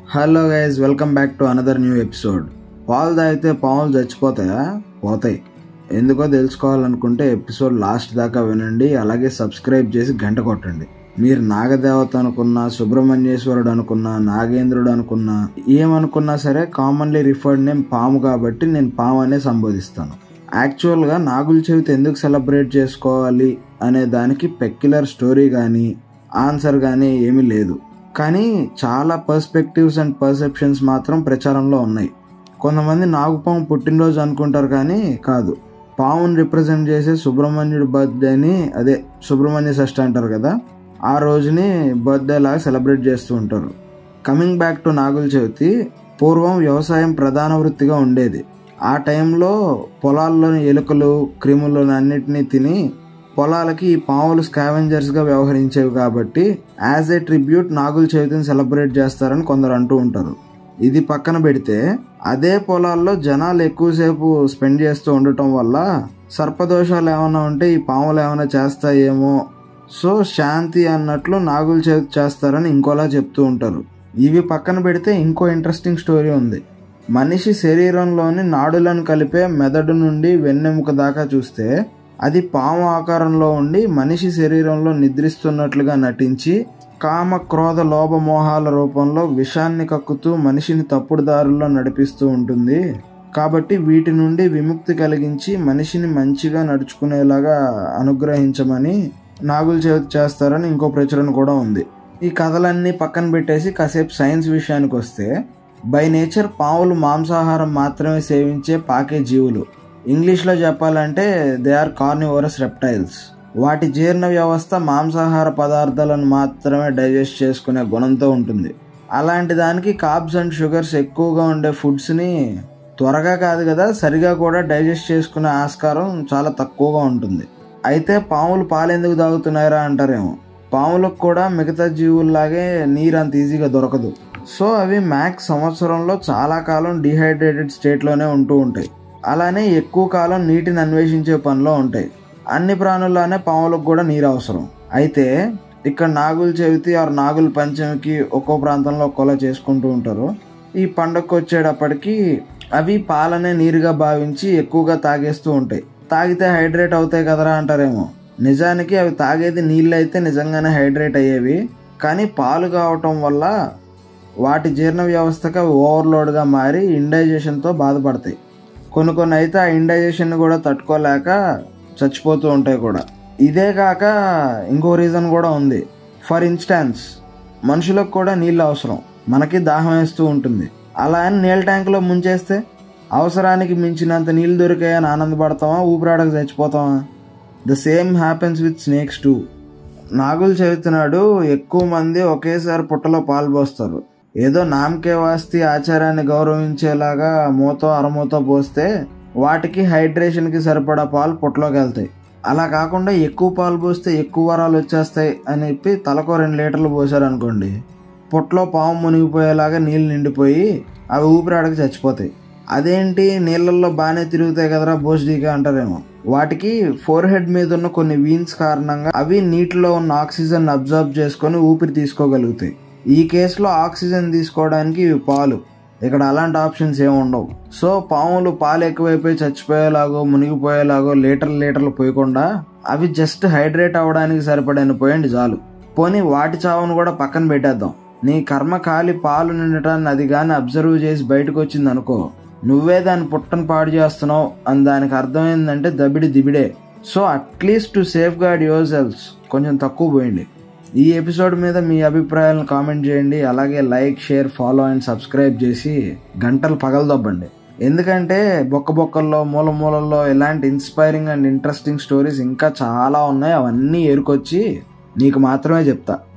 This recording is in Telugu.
hello guys welcome back to another new episode పాలు తాగితే పాములు చచ్చిపోతాయా పోతాయి ఎందుకో తెలుసుకోవాలనుకుంటే ఎపిసోడ్ లాస్ట్ దాకా వినండి అలాగే సబ్స్క్రైబ్ చేసి గంట కొట్టండి మీరు నాగదేవత అనుకున్నా సుబ్రహ్మణ్యేశ్వరుడు అనుకున్నా నాగేంద్రుడు అనుకున్నా ఏమనుకున్నా సరే కామన్లీ రిఫర్డ్ నేమ్ పాము కాబట్టి నేను పాము అనే సంబోధిస్తాను యాక్చువల్గా నాగుల చవితి ఎందుకు సెలబ్రేట్ చేసుకోవాలి అనే దానికి పెక్యులర్ స్టోరీ కానీ ఆన్సర్ కానీ ఏమీ లేదు కానీ చాలా పర్స్పెక్టివ్స్ అండ్ పర్సెప్షన్స్ మాత్రం ప్రచారంలో ఉన్నాయి కొంతమంది నాగుపాము పుట్టినరోజు అనుకుంటారు కానీ కాదు పాముని రిప్రజెంట్ చేసే సుబ్రహ్మణ్యుడి బర్త్డేని అదే సుబ్రహ్మణ్య షష్ఠి అంటారు కదా ఆ రోజుని బర్త్డే లాగా సెలబ్రేట్ చేస్తూ ఉంటారు coming back to Nagula Chavithi పూర్వం వ్యవసాయం ప్రధాన వృత్తిగా ఉండేది ఆ టైంలో పొలాల్లోని ఎలుకలు క్రిములను అన్నిటినీ తిని పొలాలకి ఈ పాములు స్కావెంజర్స్గా వ్యవహరించేవి కాబట్టి యాజ్ ఏ ట్రిబ్యూట్ నాగుల చవితిని సెలబ్రేట్ చేస్తారని కొందరు అంటూ ఉంటారు ఇది పక్కన పెడితే అదే పొలాల్లో జనాలు ఎక్కువసేపు స్పెండ్ చేస్తూ ఉండటం వల్ల సర్పదోషాలు ఏమైనా ఉంటే ఈ పాములు ఏమైనా చేస్తాయేమో సో శాంతి అన్నట్లు నాగుల చవితి చేస్తారని ఇంకోలా చెప్తూ ఉంటారు ఇవి పక్కన పెడితే ఇంకో ఇంట్రెస్టింగ్ స్టోరీ ఉంది మనిషి శరీరంలోని నాడులను కలిపే మెదడు నుండి వెన్నెముక దాకా చూస్తే అది పాము ఆకారంలో ఉండి మనిషి శరీరంలో నిద్రిస్తున్నట్లుగా నటించి కామ క్రోధ లోభ మోహాల రూపంలో విషాన్ని కక్కుతూ మనిషిని తప్పుడు దారుల్లో నడిపిస్తూ ఉంటుంది కాబట్టి వీటి నుండి విముక్తి కలిగించి మనిషిని మంచిగా నడుచుకునేలాగా అనుగ్రహించమని నాగుల చవితి చేస్తారని ఇంకో ప్రచురణ కూడా ఉంది ఈ కథలన్నీ పక్కన పెట్టేసి కాసేపు సైన్స్ విషయానికి వస్తే బై నేచర్ పాములు మాంసాహారం మాత్రమే సేవించే పాకే జీవులు ఇంగ్లీష్లో చెప్పాలంటే దే ఆర్ కార్నివోరస్ రెప్టైల్స్ వాటి జీర్ణ వ్యవస్థ మాంసాహార పదార్థాలను మాత్రమే డైజెస్ట్ చేసుకునే గుణంతో ఉంటుంది అలాంటి దానికి కార్బ్స్ అండ్ షుగర్స్ ఎక్కువగా ఉండే ఫుడ్స్ని త్వరగా కాదు కదా సరిగా కూడా డైజెస్ట్ చేసుకునే ఆస్కారం చాలా తక్కువగా ఉంటుంది అయితే పాములు పాలు ఎందుకు తాగుతున్నాయరా అంటారేమో పాములకు కూడా మిగతా జీవుల్లాగే నీరు అంత ఈజీగా దొరకదు సో అవి మ్యాక్స్ సంవత్సరంలో చాలా కాలం డిహైడ్రేటెడ్ స్టేట్లోనే ఉంటూ ఉంటాయి అలానే ఎక్కువ కాలం నీటిని అన్వేషించే పనిలో ఉంటాయి అన్ని ప్రాణుల్లానే పాములకు కూడా నీరు అవసరం అయితే ఇక్కడ నాగుల చవితి ఆరు నాగుల పంచమికి ఒక్కో ప్రాంతంలో ఒక్కోలా చేసుకుంటూ ఉంటారు ఈ పండగకు వచ్చేటప్పటికి అవి పాలనే నీరుగా భావించి ఎక్కువగా తాగేస్తూ ఉంటాయి తాగితే హైడ్రేట్ అవుతాయి కదరా అంటారేమో నిజానికి అవి తాగేది నీళ్ళు అయితే నిజంగానే హైడ్రేట్ అయ్యేవి కానీ పాలు కావటం వల్ల వాటి జీర్ణ వ్యవస్థకి అవి ఓవర్లోడ్గా మారి ఇండైజెషన్తో బాధపడతాయి కొన్ని కొన్ని అయితే ఆ ఇండైజెషన్ కూడా తట్టుకోలేక చచ్చిపోతూ ఉంటాయి కూడా ఇదే కాక ఇంకో రీజన్ కూడా ఉంది ఫర్ ఇన్స్టాన్స్ మనుషులకు కూడా నీళ్ళు అవసరం మనకి దాహం వేస్తూ ఉంటుంది అలా అని నీళ్ళ ట్యాంకులో ముంచేస్తే అవసరానికి మించినంత నీళ్ళు దొరికాయని ఆనందపడతామా ఊపిరాడక చచ్చిపోతామా the same happens with snakes too Nagula Chavithi నాడు ఎక్కువ మంది ఒకేసారి పుట్టలో పాలు పోస్తారు ఏదో నామకే వాస్తి ఆచారాన్ని గౌరవించేలాగా మూతో అరమూతో పోస్తే వాటికి హైడ్రేషన్కి సరిపడా పాలు పుట్టలోకి వెళ్తాయి అలా కాకుండా ఎక్కువ పాలు పోస్తే ఎక్కువ వరాలు వచ్చేస్తాయి అని చెప్పి తలకో రెండు లీటర్లు పోసారనుకోండి పుట్టలో పాము మునిగిపోయేలాగా నీళ్ళు నిండిపోయి అవి ఊపిరాడకి చచ్చిపోతాయి అదేంటి నీళ్ళల్లో బాగానే తిరుగుతాయి కదరా బోస్డీగా అంటారేమో వాటికి ఫోర్ హెడ్ మీద ఉన్న కొన్ని వీన్స్ కారణంగా అవి నీటిలో ఉన్న ఆక్సిజన్ అబ్జర్వ్ చేసుకొని ఊపిరి తీసుకోగలుగుతాయి ఈ కేసులో ఆక్సిజన్ తీసుకోవడానికి ఇవి పాలు ఇక్కడ అలాంటి ఆప్షన్స్ ఏమి ఉండవు సో పాములు పాలు ఎక్కువైపోయి చచ్చిపోయేలాగో మునిగిపోయేలాగో లీటర్లు లీటర్లు పోయకుండా అవి జస్ట్ హైడ్రేట్ అవ్వడానికి సరిపడని పోయండి చాలు పోనీ వాటి చావును కూడా పక్కన పెట్టేద్దాం నీ కర్మ కాలి పాలు నిండటాన్ని అది కానీ అబ్జర్వ్ చేసి బయటకు వచ్చింది అనుకో నువ్వే దాన్ని పుట్టను పాడు చేస్తున్నావు అని దానికి అర్థమైందంటే దబిడి దిబిడే so at least to safeguard your cells కొంచెం తక్కువ పోయింది ఈ ఎపిసోడ్ మీద మీ అభిప్రాయాలను కామెంట్ చేయండి అలాగే like share follow and subscribe చేసి గంటలు పగలదొబ్బండి ఎందుకంటే బొక్క బొక్కల్లో మూల మూలల్లో ఇలాంటి ఇన్స్పైరింగ్ అండ్ ఇంట్రెస్టింగ్ స్టోరీస్ ఇంకా చాలా ఉన్నాయి అవన్నీ ఏరుకొచ్చి నీకు మాత్రమే చెప్తా